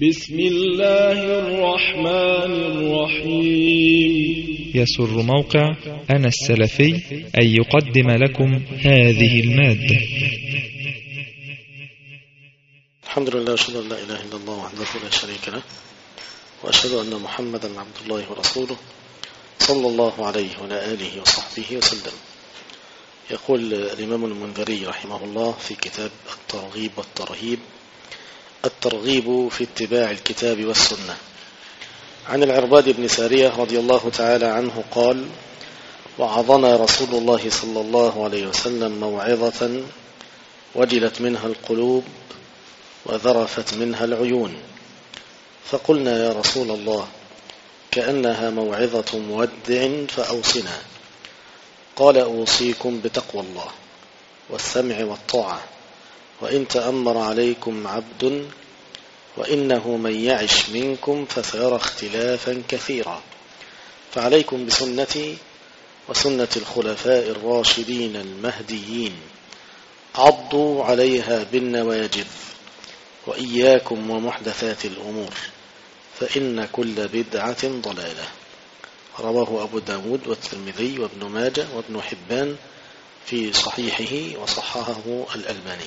بسم الله الرحمن الرحيم يسر موقع أنا السلفي أن يقدم لكم هذه المادة الحمد لله أشهد أن لا إله إلا الله وحده لا شريك له وأشهد أن محمدا عبد الله ورسوله صلى الله عليه وعلى آله وصحبه وسلم يقول الإمام المنذري رحمه الله في كتاب الترغيب والترهيب الترغيب في اتباع الكتاب والسنة عن العرباد بن سارية رضي الله تعالى عنه قال وعظنا رسول الله صلى الله عليه وسلم موعظة وجلت منها القلوب وذرفت منها العيون فقلنا يا رسول الله كأنها موعظة مودع فأوصنا قال أوصيكم بتقوى الله والسمع والطاعة وإن تأمر عليكم عبد وإنه من يعش منكم فسيرى اختلافا كثيرا فعليكم بسنتي وسنة الخلفاء الراشدين المهديين عضوا عليها بالنواجذ وإياكم ومحدثات الأمور فإن كل بدعة ضلالة رواه أبو داود والترمذي وابن ماجة وابن حبان في صحيحه وصححه الألباني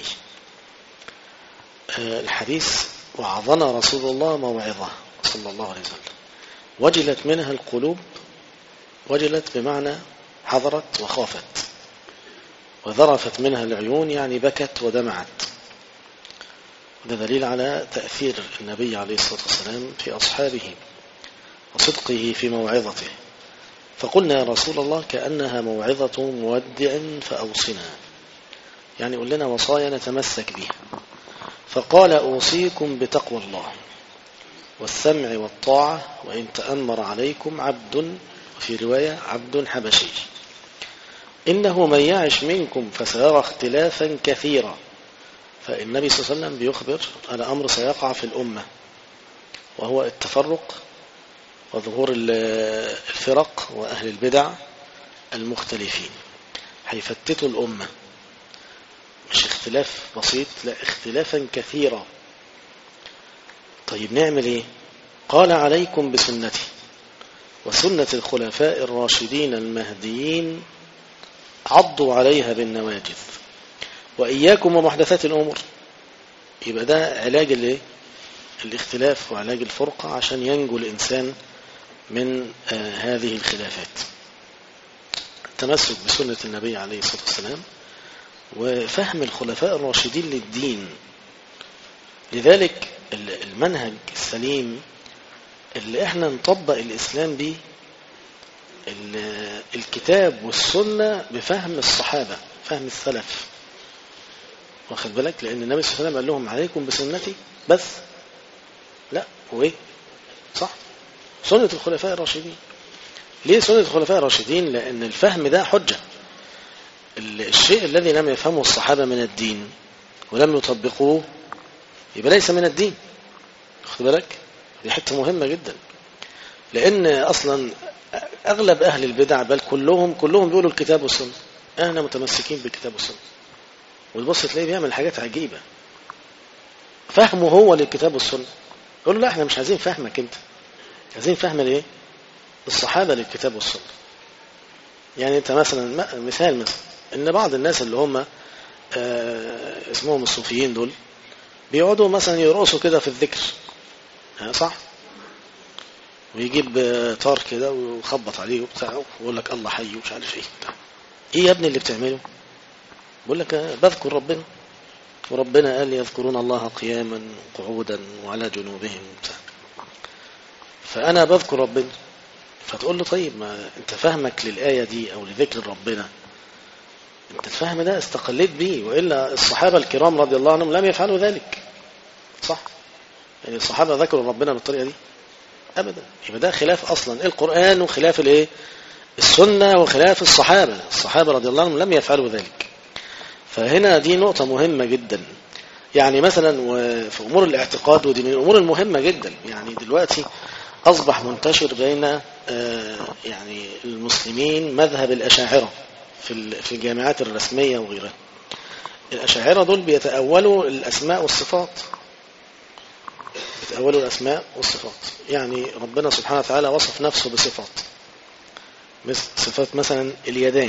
الحديث وعظنا رسول الله موعظة صلى الله عليه وسلم وجلت منها القلوب وجلت بمعنى حضرت وخافت وذرفت منها العيون يعني بكت ودمعت ده دليل على تأثير النبي عليه الصلاة والسلام في أصحابه وصدقه في موعظته فقلنا يا رسول الله كأنها موعظة مودع فأوصنا يعني قل لنا وصايا نتمسك بها فقال أوصيكم بتقوى الله والسمع والطاعة وإن تأمر عليكم عبد وفي رواية عبد حبشي إنه من يعش منكم فسيرى اختلافا كثيرا فالنبي صلى الله عليه وسلم بيخبر على أمر سيقع في الأمة وهو التفرق وظهور الفرق وأهل البدع المختلفين هيفتتوا الأمة مش اختلاف بسيط لا اختلافا كثيرا طيب نعمل ايه قال عليكم بسنتي وسنة الخلفاء الراشدين المهديين عضوا عليها بالنواجذ وإياكم ومحدثات الأمور يبقى ده علاج الايه الاختلاف وعلاج الفرقة عشان ينجو الإنسان من آه هذه الخلافات التمسك بسنة النبي عليه الصلاة والسلام وفهم الخلفاء الراشدين للدين لذلك المنهج السليم اللي احنا نطبق الإسلام به الكتاب والسنة بفهم الصحابة فهم السلف واخد بالك لأن النبي صلى الله عليه وسلم قال لهم عليكم بسنتي بس لا وايه صح سنة الخلفاء الراشدين ليه سنة الخلفاء الراشدين لأن الفهم ده حجة الشيء الذي لم يفهمه الصحابة من الدين ولم يطبقوه يبقى ليس من الدين خد بالك دي حته مهمة جدا لأن أصلا أغلب أهل البدع بل كلهم كلهم بيقولوا الكتاب والسنة احنا متمسكين بالكتاب والسنة وتبص تلاقيه بيعمل حاجات عجيبة فهمه هو للكتاب والسنة يقول له لا احنا مش عايزين فهمك انت عايزين فهم الايه الصحابة للكتاب والسنة يعني انت مثلا مثال مثلا ان بعض الناس اللي هم آه اسمهم الصوفيين دول بيقعدوا مثلا يرقصوا كده في الذكر صح ويجيب طار كده ويخبط عليه وبتاع ويقول لك الله حي ومش عارف ايه ايه يا ابني اللي بتعمله بقول لك بذكر ربنا وربنا قال يذكرون الله قياما قعودا وعلى جنوبهم بتاع فانا بذكر ربنا فتقول له طيب ما انت فهمك للآية دي او لذكر ربنا انت الفهم ده استقليت بيه وإلا الصحابة الكرام رضي الله عنهم لم يفعلوا ذلك صح يعني الصحابة ذكروا ربنا بالطريقة دي أبدا يبقى ده خلاف أصلا القرآن وخلاف الايه السنة وخلاف الصحابة الصحابة رضي الله عنهم لم يفعلوا ذلك فهنا دي نقطة مهمة جدا يعني مثلا في أمور الاعتقاد ودي من الأمور المهمة جدا يعني دلوقتي أصبح منتشر بين يعني المسلمين مذهب الأشاعرة في في الجامعات الرسمية وغيرها الأشاعرة دول بيتأولوا الأسماء والصفات بتأولوا الأسماء والصفات يعني ربنا سبحانه وتعالى وصف نفسه بصفات مثل صفات مثلا اليدين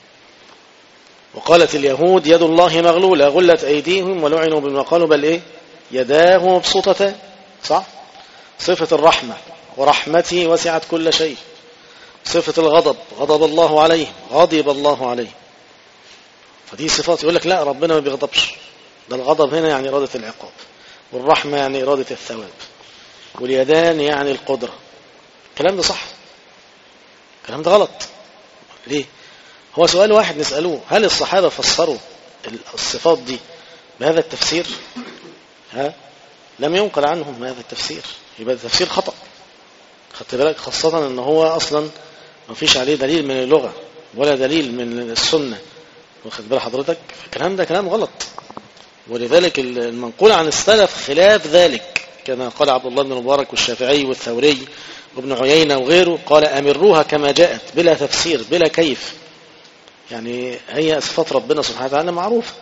وقالت اليهود يد الله مغلولة غلت أيديهم ولعنوا بما قالوا بل إيه يداه مبسوطتان صح صفة الرحمة ورحمتي وسعت كل شيء صفة الغضب غضب الله عليه غضب الله عليه فدي صفات يقول لك لا ربنا ما بيغضبش ده الغضب هنا يعني إرادة العقاب والرحمة يعني إرادة الثواب واليدان يعني القدرة الكلام ده صح الكلام ده غلط ليه هو سؤال واحد نسألوه هل الصحابة فسروا الصفات دي بهذا التفسير ها لم ينقل عنهم هذا التفسير يبقى التفسير خطأ خدت بالك خاصة ان هو اصلا ما فيش عليه دليل من اللغة ولا دليل من السنة واخد بال حضرتك الكلام ده كلام غلط ولذلك المنقول عن السلف خلاف ذلك كما قال عبد الله بن المبارك والشافعي والثوري وابن عيينة وغيره قال أمروها كما جاءت بلا تفسير بلا كيف يعني هي صفات ربنا سبحانه وتعالى معروفة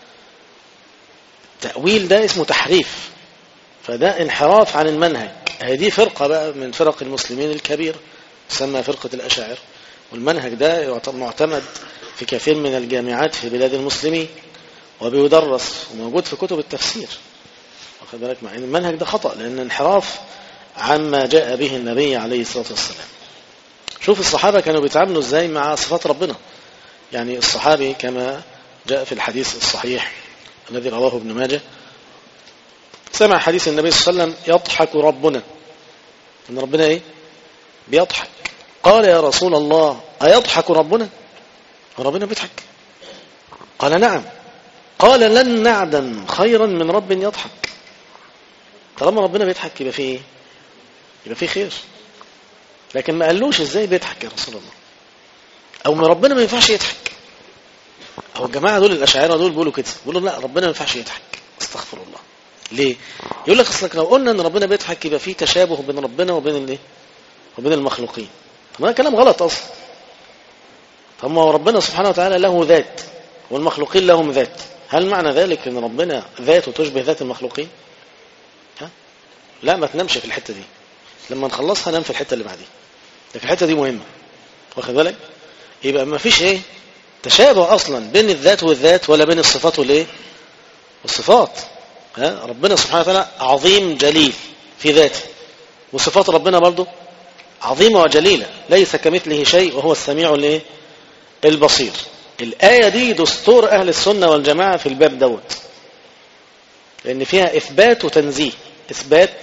التأويل ده اسمه تحريف فده انحراف عن المنهج هذه فرقة بقى من فرق المسلمين الكبير تسمى فرقة الأشاعر والمنهج ده معتمد في كثير من الجامعات في بلاد المسلمين وبيدرس وموجود في كتب التفسير واخد بالك مع ان المنهج ده خطأ لأن انحراف عما جاء به النبي عليه الصلاة والسلام شوف الصحابة كانوا بيتعاملوا ازاي مع صفات ربنا يعني الصحابي كما جاء في الحديث الصحيح الذي رواه ابن ماجه سمع حديث النبي صلى الله عليه وسلم يضحك ربنا ان ربنا ايه بيضحك قال يا رسول الله أيضحك ربنا وربنا بيضحك قال نعم قال لن نعدم خيرا من رب يضحك طالما ربنا بيضحك يبقى فيه ايه يبقى فيه خير لكن ما قالوش ازاي بيضحك يا رسول الله او ما ربنا ما ينفعش يضحك او الجماعه دول الاشاعره دول بيقولوا كده بيقولوا لا ربنا ما ينفعش يضحك استغفر الله ليه يقول لك اصلك لو قلنا ان ربنا بيضحك يبقى فيه تشابه بين ربنا وبين الايه وبين المخلوقين طب ما كلام غلط اصلا طب ما ربنا سبحانه وتعالى له ذات والمخلوقين لهم ذات هل معنى ذلك ان ربنا ذاته تشبه ذات المخلوقين ها لا ما تنامش في الحته دي لما نخلصها نام في الحته اللي بعديها لكن الحته دي مهمه واخد بالك يبقى ما فيش ايه تشابه اصلا بين الذات والذات ولا بين الصفات والايه والصفات ها ربنا سبحانه وتعالى عظيم جليل في ذاته وصفات ربنا برضه عظيمه وجليله ليس كمثله شيء وهو السميع الايه البصير الآية دي دستور أهل السنة والجماعة في الباب دوت لأن فيها إثبات وتنزيه إثبات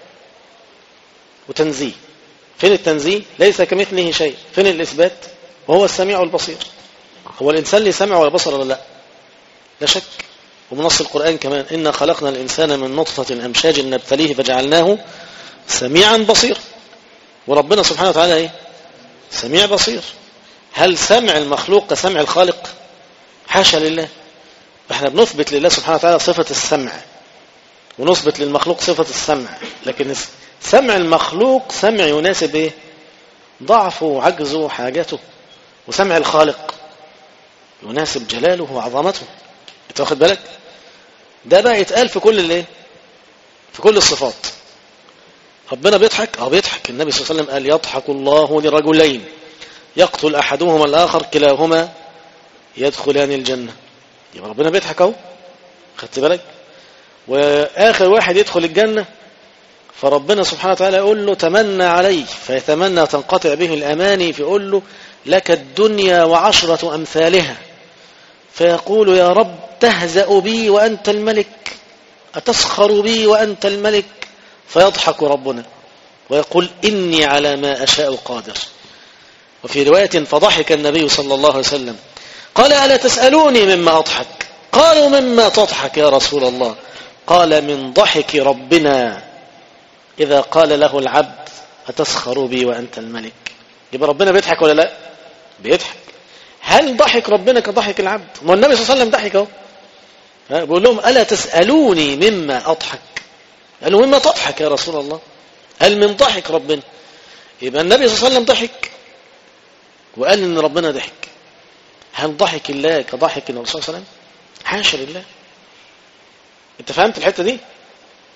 وتنزيه فين التنزيه ليس كمثله شيء فين الإثبات وهو السميع البصير هو الإنسان لي سمع ولا بصر ولا لا لا شك ومنص القرآن كمان إنا خلقنا الإنسان من نطفة أمشاج نبتليه فجعلناه سميعا بصير وربنا سبحانه وتعالى إيه سميع بصير هل سمع المخلوق كسمع الخالق حاشا لله احنا بنثبت لله سبحانه وتعالى صفة السمع ونثبت للمخلوق صفة السمع لكن سمع المخلوق سمع يناسب ايه ضعفه وعجزه وحاجته وسمع الخالق يناسب جلاله وعظمته انت واخد بالك ده بقى يتقال في كل الايه في كل الصفات ربنا بيضحك اه بيضحك النبي صلى الله عليه وسلم قال يضحك الله لرجلين يقتل أحدهما الآخر كلاهما يدخلان الجنة يبقى ربنا بيضحك اهو خدت بالك وآخر واحد يدخل الجنة فربنا سبحانه وتعالى يقول له تمنى عليه فيتمنى تنقطع به الأماني فيقول له لك الدنيا وعشرة أمثالها فيقول يا رب تهزأ بي وأنت الملك أتسخر بي وأنت الملك فيضحك ربنا ويقول إني على ما أشاء قادر وفي رواية فضحك النبي صلى الله عليه وسلم قال ألا تسألوني مما أضحك قالوا مما تضحك يا رسول الله قال من ضحك ربنا إذا قال له العبد أتسخر بي وأنت الملك يبقى ربنا بيضحك ولا لا بيضحك هل ضحك ربنا كضحك العبد ما النبي صلى الله عليه وسلم ضحك اهو بيقول لهم ألا تسألوني مما أضحك قالوا مما تضحك يا رسول الله هل من ضحك ربنا يبقى النبي صلى الله عليه وسلم ضحك وقال ان ربنا ضحك هل ضحك الله كضحك الرسول صلى الله عليه وسلم حاشا لله انت فهمت الحته دي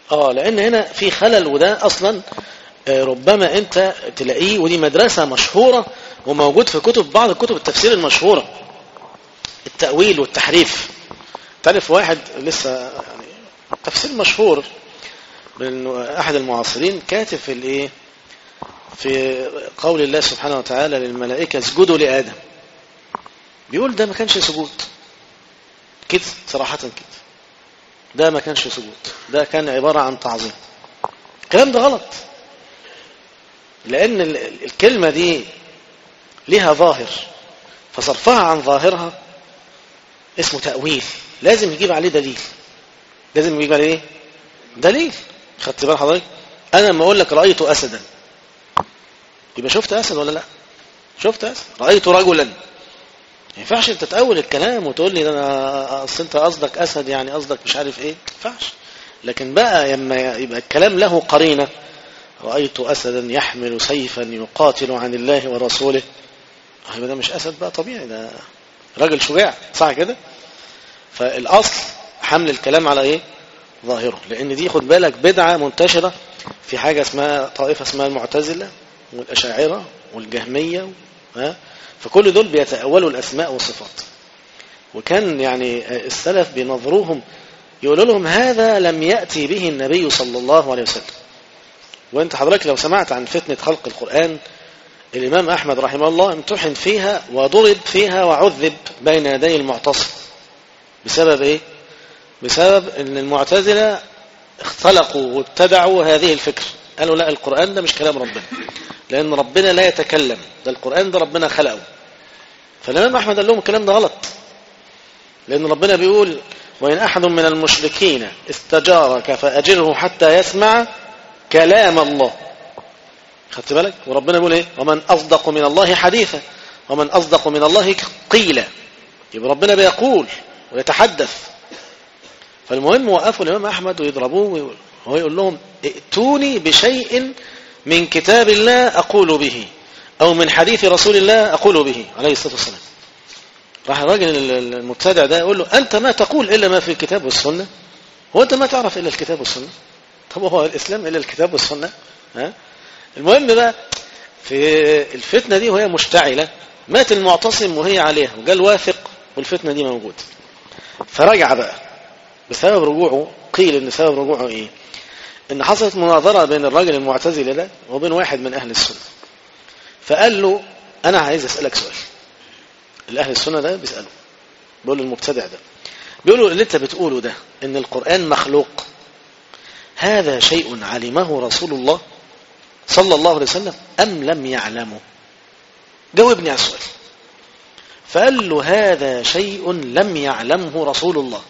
اه لان هنا في خلل وده اصلا آه، ربما انت تلاقيه ودي مدرسة مشهورة وموجود في كتب بعض كتب التفسير المشهورة التأويل والتحريف تعرف واحد لسه يعني تفسير مشهور من احد المعاصرين كاتب في الايه في قول الله سبحانه وتعالى للملائكة اسجدوا لآدم بيقول ده ما كانش سجود كده صراحة كده ده ما كانش سجود ده كان عبارة عن تعظيم الكلام ده غلط لأن ال- الكلمة دي لها ظاهر فصرفها عن ظاهرها اسمه تأويل لازم يجيب عليه دليل لازم يجيب عليه ايه دليل خدت بال حضرتك انا لما اقول لك رايت اسدا يبقى شفت اسد ولا لا شفت اسد رايت رجلا ما ينفعش انت تأول الكلام وتقول لي ده انا اصل انت قصدك اسد يعني قصدك مش عارف ايه ما ينفعش لكن بقى لما يبقى الكلام له قرينه رايت اسدا يحمل سيفا يقاتل عن الله ورسوله آه، يبقى ده مش اسد بقى طبيعي ده راجل شجاع صح كده فالاصل حمل الكلام على ايه ظاهره لان دي خد بالك بدعه منتشره في حاجه اسمها طائفه اسمها المعتزله والاشاعره والجهميه ها فكل دول بيتاولوا الاسماء والصفات وكان يعني السلف بينظروهم يقولوا لهم هذا لم ياتي به النبي صلى الله عليه وسلم وانت حضرتك لو سمعت عن فتنه خلق القران الامام احمد رحمه الله امتحن فيها وضرب فيها وعذب بين يدي المعتصم بسبب ايه بسبب ان المعتزله اختلقوا وابتدعوا هذه الفكر قالوا لا القرآن ده مش كلام ربنا لأن ربنا لا يتكلم ده القرآن ده ربنا خلقه فالإمام أحمد قال لهم الكلام ده غلط لأن ربنا بيقول وإن أحد من المشركين استجارك فأجره حتى يسمع كلام الله خدت بالك وربنا بيقول ايه ومن أصدق من الله حديثا ومن أصدق من الله قيلا يبقى ربنا بيقول ويتحدث فالمهم وقفوا الإمام أحمد ويضربوه وهو يقول لهم ائتوني بشيء من كتاب الله أقول به أو من حديث رسول الله أقول به عليه الصلاة والسلام راح الراجل المبتدع ده يقول له أنت ما تقول إلا ما في الكتاب والسنة هو أنت ما تعرف إلا الكتاب والسنة طب هو الإسلام إلا الكتاب والسنة ها؟ المهم بقى في الفتنة دي وهي مشتعلة مات المعتصم وهي عليها وقال واثق والفتنة دي موجودة فرجع بقى بسبب رجوعه قيل ان سبب رجوعه ايه ان حصلت مناظرة بين الراجل المعتزلة ده وبين واحد من اهل السنة فقال له انا عايز اسألك سؤال الاهل السنة ده بيسأله بيقول له المبتدع ده بيقول له اللي انت بتقوله ده ان القرآن مخلوق هذا شيء علمه رسول الله صلى الله عليه وسلم ام لم يعلمه جاوبني على السؤال فقال له هذا شيء لم يعلمه رسول الله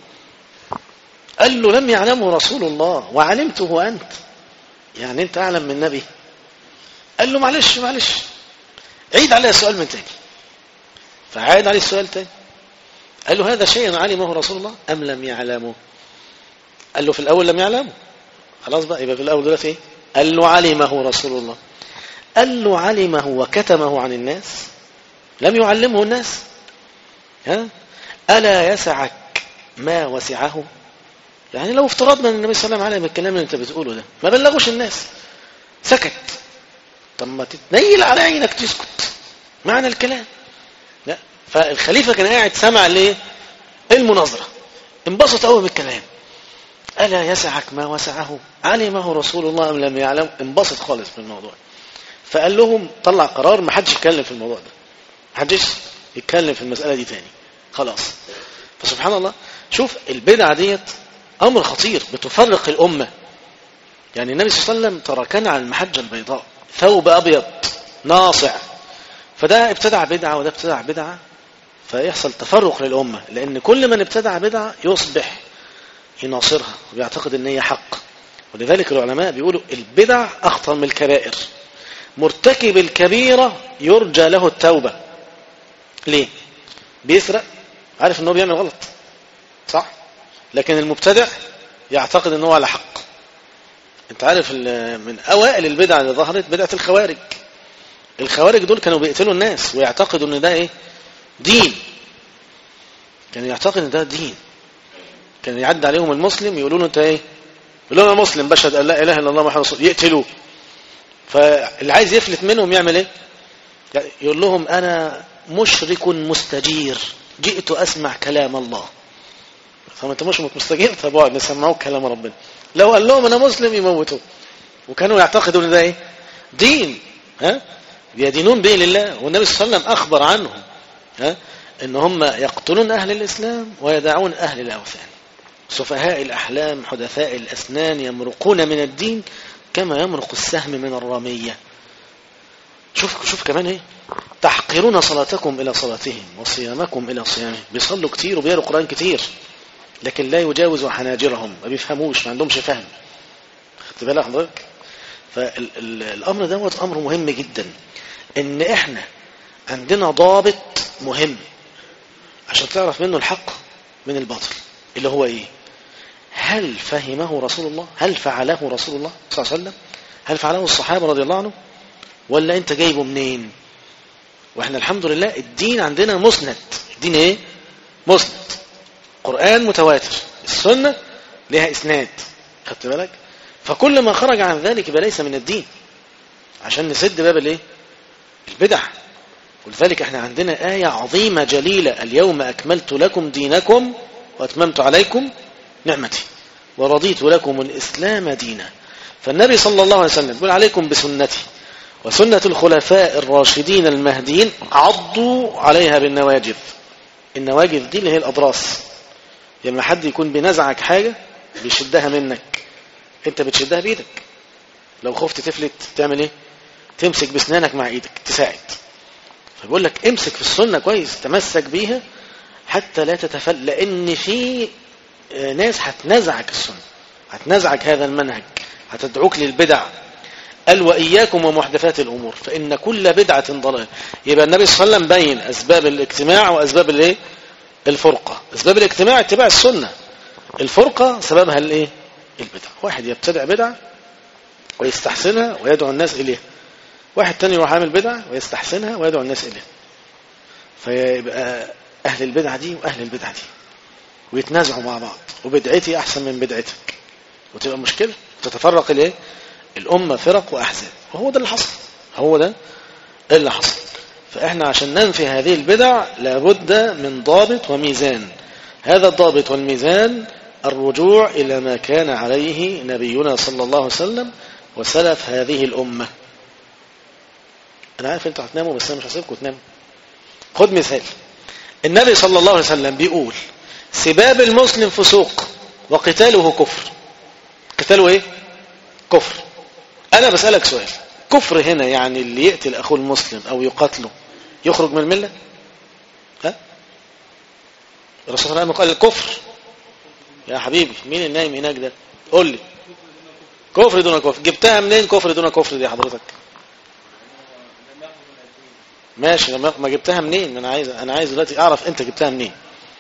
قال له لم يعلمه رسول الله وعلمته أنت يعني أنت أعلم من النبي قال له معلش معلش عيد عليه السؤال من تاني فعاد عليه السؤال تاني قال له هذا شيء علمه رسول الله أم لم يعلمه قال له في الأول لم يعلمه خلاص بقى يبقى في الأول دلوقتي ايه قال له علمه رسول الله قال له علمه وكتمه عن الناس لم يعلمه الناس ها ألا يسعك ما وسعه يعني لو افترضنا ان النبي صلى الله عليه وسلم علم الكلام اللي انت بتقوله ده ما بلغوش الناس سكت طب ما تتنيل على عينك تسكت معنى الكلام لا فالخليفة كان قاعد سمع ليه المناظرة انبسط قوي بالكلام ألا يسعك ما وسعه علمه رسول الله أم لم يعلم انبسط خالص من الموضوع فقال لهم طلع قرار ما حدش يتكلم في الموضوع ده ما حدش يتكلم في المسألة دي تاني خلاص فسبحان الله شوف البدعة ديت أمر خطير بتفرق الأمة يعني النبي صلى الله عليه وسلم تركنا على المحجة البيضاء ثوب أبيض ناصع فده ابتدع بدعة وده ابتدع بدعة فيحصل تفرق للأمة لأن كل من ابتدع بدعة يصبح يناصرها ويعتقد ان هي حق ولذلك العلماء بيقولوا البدع أخطر من الكبائر مرتكب الكبيرة يرجى له التوبة ليه بيسرق عارف انه بيعمل غلط صح لكن المبتدع يعتقد ان هو على حق انت عارف من اوائل البدع اللي ظهرت بدعة الخوارج الخوارج دول كانوا بيقتلوا الناس ويعتقدوا ان ده ايه دين كان يعتقد ان ده دين كان يعد عليهم المسلم يقولوا له انت ايه يقول لهم انا مسلم بشهد ان لا اله الا الله محمد رسول الله يقتلوه فاللي عايز يفلت منهم يعمل ايه يقول لهم انا مشرك مستجير جئت اسمع كلام الله فما انت مش مستجير طب اقعد نسمعوك كلام ربنا لو قال لهم انا مسلم يموتوه وكانوا يعتقدوا ان ده ايه دين ها يدينون به لله والنبي صلى الله عليه وسلم اخبر عنهم ها ان هم يقتلون اهل الاسلام ويدعون اهل الاوثان سفهاء الاحلام حدثاء الاسنان يمرقون من الدين كما يمرق السهم من الرميه شوف شوف كمان ايه تحقرون صلاتكم الى صلاتهم وصيامكم الى صيامهم بيصلوا كتير وبيقروا قران كتير لكن لا يجاوز حناجرهم ما بيفهموش ما عندهمش فهم خدت بالك حضرتك فالامر دوت امر مهم جدا ان احنا عندنا ضابط مهم عشان تعرف منه الحق من الباطل اللي هو ايه هل فهمه رسول الله هل فعله رسول الله صلى الله عليه وسلم هل فعله الصحابة رضي الله عنهم ولا انت جايبه منين واحنا الحمد لله الدين عندنا مسند الدين ايه مسند قرآن متواتر السنة لها اسناد خدت بالك فكل ما خرج عن ذلك يبقى ليس من الدين عشان نسد باب الايه البدع ولذلك احنا عندنا آية عظيمة جليلة اليوم أكملت لكم دينكم وأتممت عليكم نعمتي ورضيت لكم الإسلام دينا فالنبي صلى الله عليه وسلم يقول عليكم بسنتي وسنة الخلفاء الراشدين المهديين عضوا عليها بالنواجذ النواجذ دي اللي هي الأضراس لما حد يكون بنزعك حاجة بيشدها منك انت بتشدها بإيدك لو خفت تفلت تعمل ايه تمسك بسنانك مع ايدك تساعد فبيقول لك امسك في السنة كويس تمسك بيها حتى لا تتفل لان في ناس هتنزعك السنة هتنزعك هذا المنهج هتدعوك للبدع قال وإياكم ومحدثات الأمور فإن كل بدعة ضلال يبقى النبي صلى الله عليه وسلم بين أسباب الاجتماع وأسباب الايه الفرقة أسباب الاجتماع اتباع السنة الفرقة سببها الايه البدع واحد يبتدع بدعة ويستحسنها ويدعو الناس إليها واحد تاني يروح عامل بدعة ويستحسنها ويدعو الناس إليها فيبقى أهل البدعة دي وأهل البدعة دي ويتنازعوا مع بعض وبدعتي أحسن من بدعتك وتبقى مشكلة تتفرق الايه الأمة فرق وأحزاب وهو ده اللي حصل هو ده اللي حصل فإحنا عشان ننفي هذه البدع لابد من ضابط وميزان هذا الضابط والميزان الرجوع إلى ما كان عليه نبينا صلى الله عليه وسلم وسلف هذه الأمة أنا عارف أنتوا هتناموا بس أنا مش هسيبكم تناموا خد مثال النبي صلى الله عليه وسلم بيقول سباب المسلم فسوق وقتاله كفر قتاله ايه كفر انا بسألك سؤال كفر هنا يعني اللي يقتل اخوه المسلم او يقاتله يخرج من الملة ها الرسول صلى الله عليه وسلم قال الكفر يا حبيبي مين النايم هناك ده قول لي كفر دون كفر جبتها منين كفر دون كفر دي حضرتك ماشي لما ما جبتها منين انا عايز انا عايز دلوقتي اعرف انت جبتها منين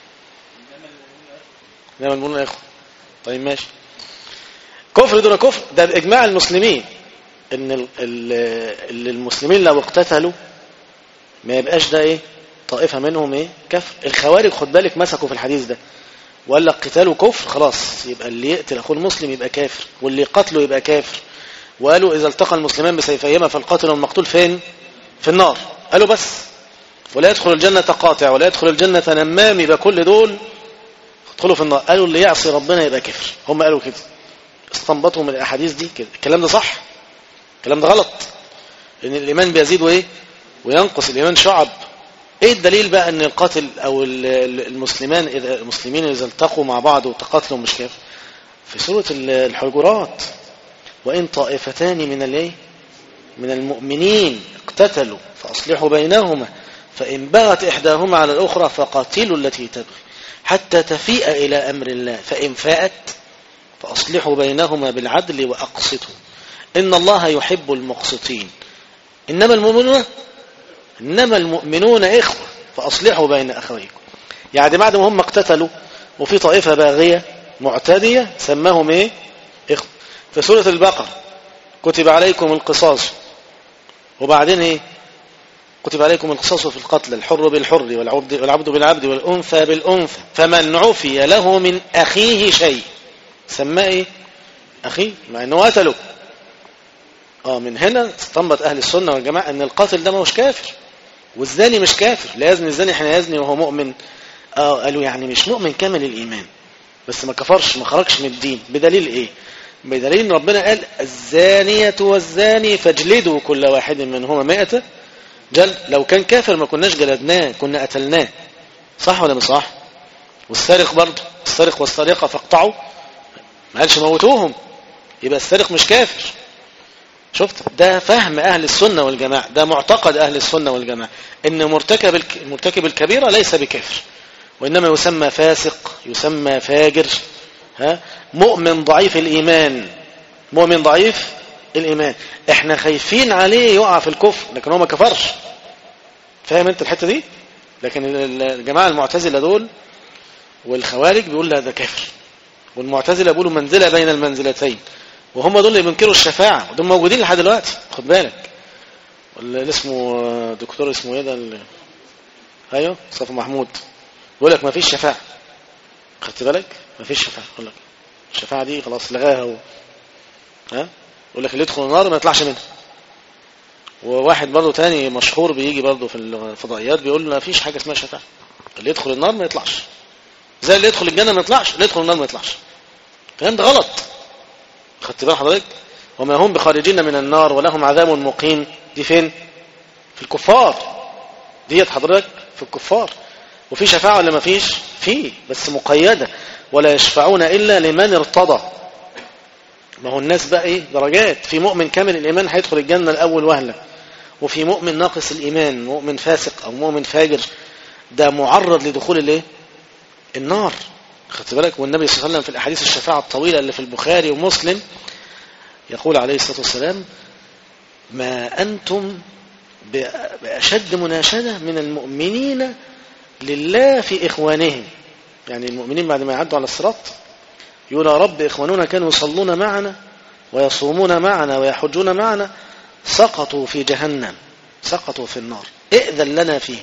انما المؤمنون اخوه طيب ماشي كفر دون كفر ده باجماع المسلمين ان ال ال المسلمين لو اقتتلوا ما يبقاش ده ايه طائفه منهم ايه كفر الخوارج خد بالك مسكوا في الحديث ده وقال لك قتاله كفر خلاص يبقى اللي يقتل اخوه المسلم يبقى كافر واللي يقتله يبقى كافر وقالوا اذا التقى المسلمان بسيفيهما فالقاتل والمقتول فين في النار قالوا بس ولا يدخل الجنة قاطع ولا يدخل الجنة نمام يبقى كل دول يدخلوا في النار قالوا اللي يعصي ربنا يبقى كفر هم قالوا كده استنبطوا من الاحاديث دي كده الكلام ده صح الكلام ده غلط لان الايمان بيزيد وايه وينقص الايمان شعب ايه الدليل بقى ان القاتل او المسلمان اذا المسلمين اذا التقوا مع بعض وتقاتلوا مش كافر في سوره الحجرات وان طائفتان من الايه من المؤمنين اقتتلوا فاصلحوا بينهما فان بغت احداهما على الاخرى فقاتلوا التي تبغي حتى تفيء الى امر الله فان فاءت فاصلحوا بينهما بالعدل واقسطوا ان الله يحب المقسطين انما المؤمنون إنما المؤمنون إخوة فأصلحوا بين أخويكم يعني بعد ما هم اقتتلوا وفي طائفة باغية معتدية سماهم إيه إخوة في سورة البقرة كتب عليكم القصاص وبعدين إيه كتب عليكم القصاص في القتل الحر بالحر والعبد, والعبد بالعبد والأنثى بالأنثى فمن عفي له من أخيه شيء سماه إيه أخيه مع أنه قتله اه من هنا استنبط أهل السنة والجماعة أن القاتل ده مش كافر والزاني مش كافر لا يزني الزاني حين يزني وهو مؤمن اه قالوا يعني مش مؤمن كامل الإيمان بس ما كفرش ما خرجش من الدين بدليل ايه بدليل ان ربنا قال الزانية والزاني فاجلدوا كل واحد منهما مائة جلد لو كان كافر ما كناش جلدناه كنا قتلناه صح ولا مش صح والسارق برضه السارق والسارقة فاقطعوا ما قالش موتوهم يبقى السارق مش كافر شفت ده فهم أهل السنة والجماعة ده معتقد أهل السنة والجماعة إن مرتكب الك... مرتكب الكبيرة ليس بكافر وإنما يسمى فاسق يسمى فاجر ها مؤمن ضعيف الإيمان مؤمن ضعيف الإيمان احنا خايفين عليه يقع في الكفر لكن هو ما كفرش فاهم انت الحتة دي لكن الجماعة المعتزلة دول والخوارج بيقول لا ده كافر والمعتزلة بيقولوا منزلة بين المنزلتين وهم دول اللي بينكروا الشفاعة ودول موجودين لحد دلوقتي خد بالك اللي اسمه دكتور اسمه ايه ده اللي... ايوه صفي محمود بيقول لك ما فيش شفاعة خدت بالك ما فيش شفاعة يقول لك الشفاعة دي خلاص لغاها هو ها يقول لك اللي يدخل النار ما يطلعش منها وواحد برضه تاني مشهور بيجي برضه في الفضائيات بيقول ما فيش حاجة اسمها شفاعة اللي يدخل النار ما يطلعش زي اللي يدخل الجنة ما يطلعش اللي يدخل النار ما يطلعش الكلام ده غلط خدت بال حضرتك وما هم بخارجين من النار ولهم عذاب مقيم دي فين في الكفار ديت حضرتك في الكفار وفي شفاعة ولا ما فيش في بس مقيدة ولا يشفعون إلا لمن ارتضى ما هو الناس بقى ايه درجات في مؤمن كامل الإيمان هيدخل الجنة الأول وهلة وفي مؤمن ناقص الإيمان مؤمن فاسق أو مؤمن فاجر ده معرض لدخول الايه النار خدت بالك والنبي صلى الله عليه وسلم في الأحاديث الشفاعة الطويلة اللي في البخاري ومسلم يقول عليه الصلاة والسلام ما أنتم بأشد مناشدة من المؤمنين لله في إخوانهم يعني المؤمنين بعد ما يعدوا على الصراط يقول يا رب إخواننا كانوا يصلون معنا ويصومون معنا ويحجون معنا سقطوا في جهنم سقطوا في النار ائذن لنا فيه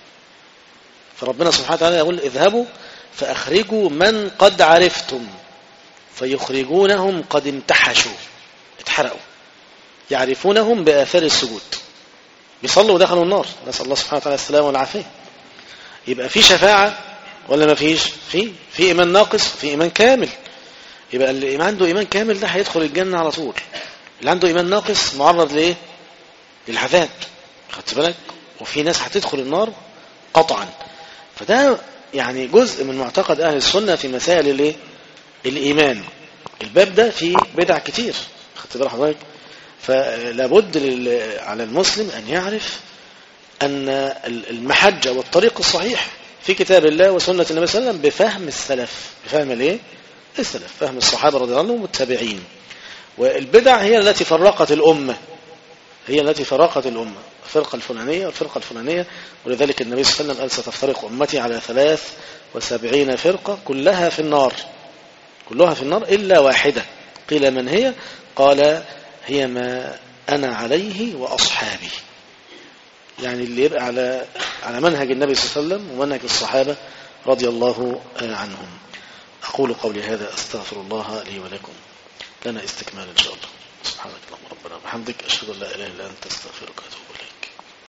فربنا سبحانه وتعالى يقول اذهبوا فأخرجوا من قد عرفتم فيخرجونهم قد امتحشوا اتحرقوا يعرفونهم بآثار السجود بيصلوا ودخلوا النار نسأل الله سبحانه وتعالى السلام والعافية يبقى في شفاعة ولا ما فيش في في إيمان ناقص في إيمان كامل يبقى اللي عنده إيمان كامل ده هيدخل الجنة على طول اللي عنده إيمان ناقص معرض لإيه للعذاب خدت بالك وفي ناس هتدخل النار قطعا فده يعني جزء من معتقد أهل السنة في مسائل الايه الإيمان الباب ده فيه بدع كتير خدت بالك حضرتك فلابد على المسلم أن يعرف أن المحجة والطريق الصحيح في كتاب الله وسنة النبي صلى الله عليه وسلم بفهم السلف بفهم الايه السلف فهم الصحابة رضي الله عنهم والتابعين والبدع هي التي فرقت الأمة هي التي فرقت الأمة الفرقة الفلانية والفرقة الفلانية ولذلك النبي صلى الله عليه وسلم قال ستفترق أمتي على ثلاث وسبعين فرقة كلها في النار كلها في النار إلا واحدة قيل من هي قال هي ما أنا عليه وأصحابي يعني اللي يبقى على على منهج النبي صلى الله عليه وسلم ومنهج الصحابة رضي الله عنهم أقول قولي هذا أستغفر الله لي ولكم لنا استكمال إن شاء الله سبحانك اللهم ربنا وبحمدك أشهد أن لا إله إلا أنت أستغفرك وأتوب إليك